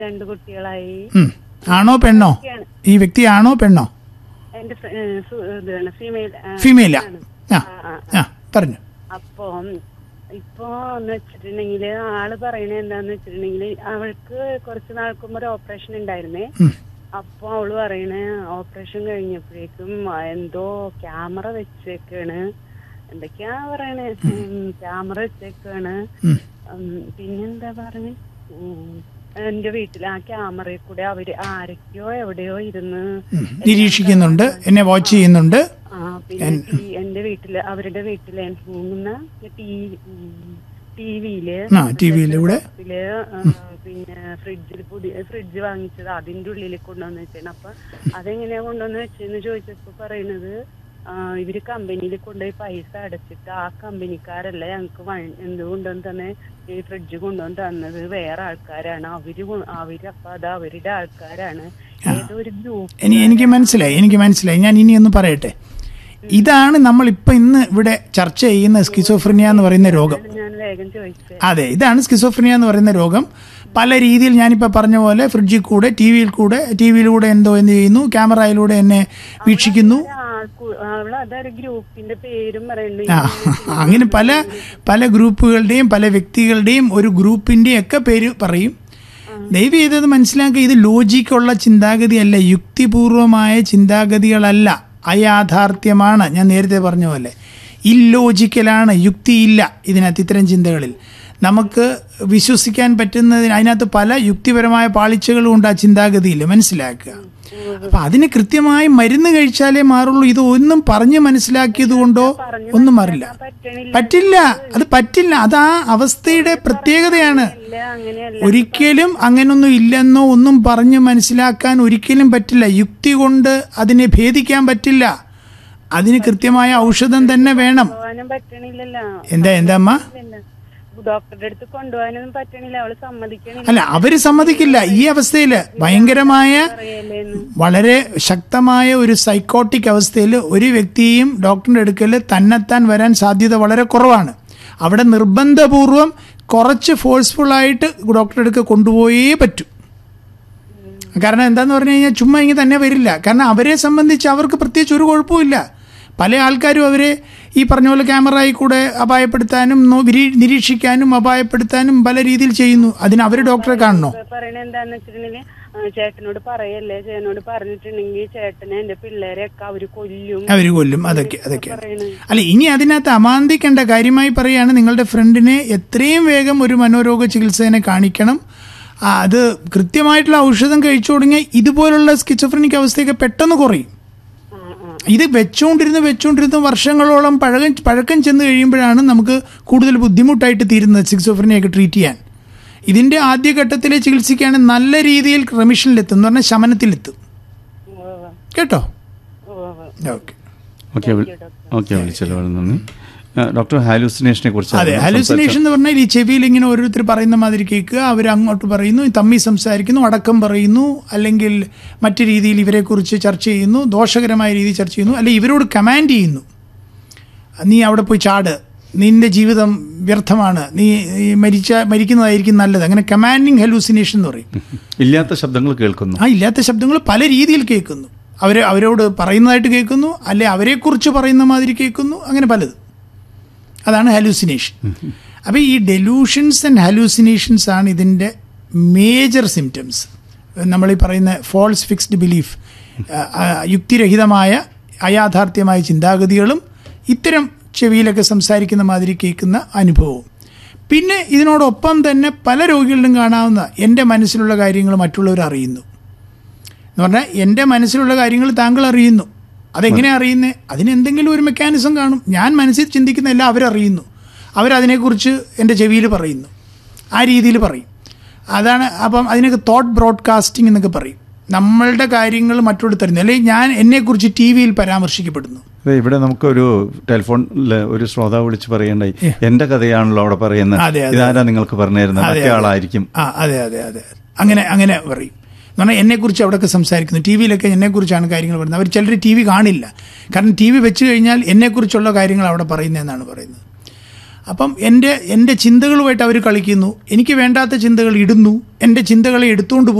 രണ്ട് കുട്ടികളായി ഉം. ആണോ പെണ്ണോ ഈ വ്യക്തി ആണോ പെണ്ണോ എന്റെ ഫ്ര- ഏ, സു- ഇതാണ് ഫീമെയിൽ ഫീമെയിലാ ആ ആ പറഞ്ഞു അപ്പൊ ഇപ്പൊ എന്ന് വെച്ചിട്ടുണ്ടെങ്കില് ആള് പറയണത് എന്താന്ന് വെച്ചിട്ടുണ്ടെങ്കില് അവൾക്ക് കുറച്ച് നാൾക്ക് മുമ്പ് ഒരു ഓപ്പറേഷൻ ഉണ്ടായിരുന്നേ ഉം. അപ്പൊ അവള് പറയണേ ഓപ്പറേഷൻ കഴിഞ്ഞപ്പോഴേക്കും എന്തോ ക്യാമറ വെച്ചേക്കാണ് എന്തൊക്കെയാ പറയണേ ക്യാമറ വെച്ചേക്കാണ് ഉം. ഉം, പിന്നെന്താ പറഞ്ഞേ ഉം, എന്റെ വീട്ടിൽ ആ ക്യാമറയിൽ കൂടെ അവര് ആരൊക്കെയോ എവിടെയോ ഇരുന്ന് ഉം. നിരീക്ഷിക്കുന്നുണ്ട് എന്നെ വാച്ച് ചെയ്യുന്നുണ്ട് ആ പിന്നെ ടി- എന്റെ വീട്ടില് അവരുടെ വീട്ടില് മൂന്ന് ടി ടിവിയില് ആ ടി വിയിലൂടെ ില് പിന്നെ ഫ്രിഡ്ജിൽ പുതിയ ഫ്രിഡ്ജ് വാങ്ങിച്ചത് അതിന്റെ ഉള്ളിൽ കൊണ്ടുവന്ന് വെച്ചാണ് അപ്പൊ അതെങ്ങനെയാ കൊണ്ടുവന്ന് വെച്ചെന്ന് ചോദിച്ചപ്പോ പറയുന്നത് ആ, ഇവര് കമ്പനിയിൽ കൊണ്ടുപോയി പൈസ അടച്ചിട്ട് ആ കമ്പനിക്കാരല്ല ഞങ്ങക്ക് വ- എന്ത് കൊണ്ടുവന്ന് തന്നെ ഈ ഫ്രിഡ്ജ് കൊണ്ടുവന്ന് തന്നത് വേറെ ആൾക്കാരാണ് അവര് കൊ- അവര് അപ്പൊ അത് അവരുടെ ആൾക്കാരാണ് ഏതോ ഒരു ഗ്രൂപ്പ് ഇനി എനിക്ക് മനസ്സിലായി എനിക്ക് മനസ്സിലായി ഞാൻ ഇനി ഒന്ന് പറയട്ടെ ഇതാണ് നമ്മൾ ഇപ്പൊ ഇന്ന് ഇവിടെ ചർച്ച ചെയ്യുന്ന സ്കിസോഫ്രിനിയ എന്ന് പറയുന്ന രോഗം ഞാൻ വേഗം ചോദിച്ചത് അതെ ഇതാണ് സ്കിസോഫ്രിനിയ എന്ന് പറയുന്ന രോഗം പല രീതിയിൽ ഞാനിപ്പോൾ പറഞ്ഞ പോലെ ഫ്രിഡ്ജിൽ കൂടെ ടി വിയിൽ കൂടെ ടി വിയിലൂടെ എന്തോ എന്ത് ചെയ്യുന്നു ക്യാമറയിലൂടെ എന്നെ വീക്ഷിക്കുന്നു ആൾക്കു- അവള് അതൊരു ഗ്രൂപ്പിന്റെ പേരും പറയുന്നുണ്ട് ആ, അങ്ങനെ പല പല ഗ്രൂപ്പുകളുടെയും പല വ്യക്തികളുടെയും ഒരു ഗ്രൂപ്പിന്റെയും ഒക്കെ പേര് പറയും ദയവ് ചെയ്തത് മനസ്സിലാക്കുക ഇത് ലോജിക്കുള്ള ചിന്താഗതിയല്ല യുക്തിപൂർവമായ ചിന്താഗതികളല്ല അയാഥാർത്ഥ്യമാണ് ഞാൻ നേരത്തെ പറഞ്ഞ പോലെ ഇല്ലോജിക്കലാണ് യുക്തിയില്ല ഇതിനകത്ത് ഇത്തരം ചിന്തകളിൽ നമുക്ക് വിശ്വസിക്കാൻ പറ്റുന്നതിന് അതിനകത്ത് പല യുക്തിപരമായ പാളിച്ചകളും ഉണ്ട് ആ ചിന്താഗതിയിൽ മനസ്സിലാക്കുക അപ്പൊ അതിന് കൃത്യമായി മരുന്ന് കഴിച്ചാലേ മാറുള്ളൂ ഇത് ഒന്നും പറഞ്ഞു മനസ്സിലാക്കിയത് കൊണ്ടോ ഒന്നും മാറില്ല പറ്റണില്ല പറ്റില്ല അത് പറ്റില്ല അത് ആ അവസ്ഥയുടെ പ്രത്യേകതയാണ് ഇല്ല അങ്ങനെയല്ല ഒരിക്കലും അങ്ങനൊന്നും ഇല്ലെന്നോ ഒന്നും പറഞ്ഞു മനസ്സിലാക്കാൻ ഒരിക്കലും പറ്റില്ല യുക്തി കൊണ്ട് അതിനെ ഭേദിക്കാൻ പറ്റില്ല അതിന് കൃത്യമായ ഔഷധം തന്നെ വേണം കൊണ്ടുപോകാനും പറ്റണില്ലല്ലോ എന്താ എന്താ അമ്മ ഇല്ല. ഡോക്ടറുടെ അടുത്ത് കൊണ്ടുപോകാനൊന്നും പറ്റണില്ല അവള് സമ്മതിക്കണില്ല അല്ല അവര് സമ്മതിക്കില്ല ഈ അവസ്ഥയിൽ ഭയങ്കരമായ പറയല്ലേന്ന് വളരെ ശക്തമായ ഒരു സൈക്കോട്ടിക് അവസ്ഥയിൽ ഒരു വ്യക്തിയും ഡോക്ടറിന്റെ അടുക്കൽ തന്നെത്താൻ വരാൻ സാധ്യത വളരെ കുറവാണ് അവിടെ നിർബന്ധപൂർവം കുറച്ച് ഫോഴ്സ്ഫുൾ ആയിട്ട് ഡോക്ടറെ അടുക്ക കൊണ്ടുപോയേ പറ്റൂ കാരണം എന്താന്ന് പറഞ്ഞു കഴിഞ്ഞാൽ ചുമ്മാ ഇങ്ങനെ തന്നെ വരില്ല കാരണം അവരെ സംബന്ധിച്ച് അവർക്ക് പ്രത്യേകിച്ച് ഒരു കുഴപ്പമില്ല പല ആൾക്കാരും അവരെ ഈ പറഞ്ഞ പോലെ ക്യാമറയിൽ കൂടെ അപായപ്പെടുത്താനും നോ- വിരി- നിരീക്ഷിക്കാനും അപായപ്പെടുത്താനും പല രീതിയിൽ ചെയ്യുന്നു അതിന് അവർ ഡോക്ടറെ കാണണോ ഇപ്പൊ പറയണ എന്താന്ന് വെച്ചിട്ടുണ്ടെങ്കിൽ ആ, ചേട്ടനോട് പറയല്ലേ ചേട്ടനോട് പറഞ്ഞിട്ടുണ്ടെങ്കിൽ ചേട്ടനെ എന്റെ പിള്ളേരെയൊക്കെ അവര് കൊല്ലും അവർ കൊല്ലും അതൊക്കെ അതൊക്കെ പറയണത് അല്ല ഇനി അതിനകത്ത് അമാന്തിക്കേണ്ട കാര്യമായി പറയുകയാണ് നിങ്ങളുടെ ഫ്രണ്ടിനെ എത്രയും വേഗം ഒരു മനോരോഗ ചികിത്സകനെ കാണിക്കണം ആ, അത് കൃത്യമായിട്ടുള്ള ഔഷധം കഴിച്ചു തുടങ്ങിയാൽ ഇതുപോലുള്ള സ്കിച്ചോഫ്രനിക് അവസ്ഥയൊക്കെ പെട്ടെന്ന് കുറയും ആ, ആ. ഇത് വെച്ചുകൊണ്ടിരുന്ന് വെച്ചുകൊണ്ടിരുന്ന് വർഷങ്ങളോളം പഴകം പഴക്കം ചെന്ന് കഴിയുമ്പോഴാണ് നമുക്ക് കൂടുതൽ ബുദ്ധിമുട്ടായിട്ട് തീരുന്നത് സ്കിസോഫ്രനിയൊക്കെ ട്രീറ്റ് ചെയ്യാൻ ഇതിന്റെ ആദ്യഘട്ടത്തിലെ ചികിത്സയ്ക്കാണ് നല്ല രീതിയിൽ റെമിഷനിലെത്തും എന്ന് പറഞ്ഞാൽ ശമനത്തിലെത്തും ഉവ്വ് ഉവ്വ്. കേട്ടോ ഉവ്വ് ഉവ്വ്. ഓക്കെ ഓക്കെ ഓക്കെ വിളിച്ചല്ലോ വളരെ നന്ദി ആ, ഡോക്ടർ ഹാലൂസിനേഷനെ കുറിച്ച് അതെ ഹാലുസിനേഷൻ എന്ന് പറഞ്ഞാൽ ഈ ചെവിയിൽ ഇങ്ങനെ ഓരോരുത്തർ പറയുന്ന മാതിരി കേൾക്കുക അവർ അങ്ങോട്ട് പറയുന്നു തമ്മി സംസാരിക്കുന്നു അടക്കം പറയുന്നു അല്ലെങ്കിൽ മറ്റു രീതിയിൽ ഇവരെക്കുറിച്ച് ചർച്ച ചെയ്യുന്നു ദോഷകരമായ രീതിയിൽ ചർച്ച ചെയ്യുന്നു അല്ലെങ്കിൽ ഇവരോട് കമാൻഡ് ചെയ്യുന്നു നീ അവിടെ പോയി ചാട് നിന്റെ ജീവിതം വ്യർത്ഥമാണ് നീ ഈ മരിച്ച മരിക്കുന്നതായിരിക്കും നല്ലത് അങ്ങനെ കമാൻഡിങ് ഹലൂസിനേഷൻ എന്ന് പറയും ഇല്ലാത്ത ശബ്ദങ്ങൾ കേൾക്കുന്നു ആ ഇല്ലാത്ത ശബ്ദങ്ങൾ പല രീതിയിൽ കേൾക്കുന്നു അവർ അവരോട് പറയുന്നതായിട്ട് കേൾക്കുന്നു അല്ലെ അവരെക്കുറിച്ച് പറയുന്ന മാതിരി കേൾക്കുന്നു അങ്ങനെ പലത് അതാണ് ഹാലൂസിനേഷൻ അപ്പോൾ ഈ ഡെലൂഷൻസ് ആൻഡ് ഹാലൂസിനേഷൻസ് ആണ് ഇതിൻ്റെ മേജർ സിംറ്റംസ് നമ്മൾ ഈ പറയുന്ന ഫോൾസ് ഫിക്സ്ഡ് ബിലീഫ് യുക്തിരഹിതമായ അയാഥാർത്ഥ്യമായ ചിന്താഗതികളും ഇത്തരം ചെവിയിലൊക്കെ സംസാരിക്കുന്ന മാതിരി കേൾക്കുന്ന അനുഭവവും പിന്നെ ഇതിനോടൊപ്പം തന്നെ പല രോഗികളിലും കാണാവുന്ന എൻ്റെ മനസ്സിലുള്ള കാര്യങ്ങൾ മറ്റുള്ളവർ അറിയുന്നു എന്ന് പറഞ്ഞാൽ എൻ്റെ മനസ്സിലുള്ള കാര്യങ്ങൾ താങ്കൾ അറിയുന്നു അതെങ്ങനെ അറിയുന്നത് അതിനെന്തെങ്കിലും ഒരു മെക്കാനിസം കാണും ഞാൻ മനസ്സിൽ ചിന്തിക്കുന്ന എല്ലാം അവരറിയുന്നു അവരതിനെക്കുറിച്ച് എൻ്റെ ചെവിയിൽ പറയുന്നു ആ രീതിയിൽ പറയും അതാണ് അപ്പം അതിനൊക്കെ തോട്ട് ബ്രോഡ്കാസ്റ്റിംഗ് എന്നൊക്കെ പറയും നമ്മളുടെ കാര്യങ്ങൾ മറ്റുള്ള തരുന്നു അല്ലെങ്കിൽ ഞാൻ എന്നെക്കുറിച്ച് ടി വിയിൽ പരാമർശിക്കപ്പെടുന്നു അതെ ഇവിടെ നമുക്കൊരു ടെലിഫോണിൽ ഒരു ശ്രോതാവ് വിളിച്ച് പറയണ്ടായി എന്റെ കഥയാണല്ലോ അവിടെ പറയുന്നത് അതെ, അതെ. ഇതാരാ നിങ്ങൾക്ക് പറഞ്ഞു തരുന്നത് അതെ, മറ്റേ അതെ. ആളായിരിക്കും ആ അതെ അതെ അതെ അങ്ങനെ അങ്ങനെ പറയും എന്ന് പറഞ്ഞാൽ എന്നെക്കുറിച്ച് അവിടെയൊക്കെ സംസാരിക്കുന്നു ടി വിയിലൊക്കെ എന്നെക്കുറിച്ചാണ് കാര്യങ്ങൾ പറയുന്നത് അവർ ചിലർ ടി വി കാണില്ല കാരണം ടി വി വെച്ച് കഴിഞ്ഞാൽ എന്നെക്കുറിച്ചുള്ള കാര്യങ്ങൾ അവിടെ പറയുന്നതെന്നാണ് പറയുന്നത് അപ്പം എൻ്റെ എൻ്റെ ചിന്തകളുമായിട്ട് അവർ കളിക്കുന്നു എനിക്ക് വേണ്ടാത്ത ചിന്തകൾ ഇടുന്നു എൻ്റെ ചിന്തകളെ എടുത്തുകൊണ്ട്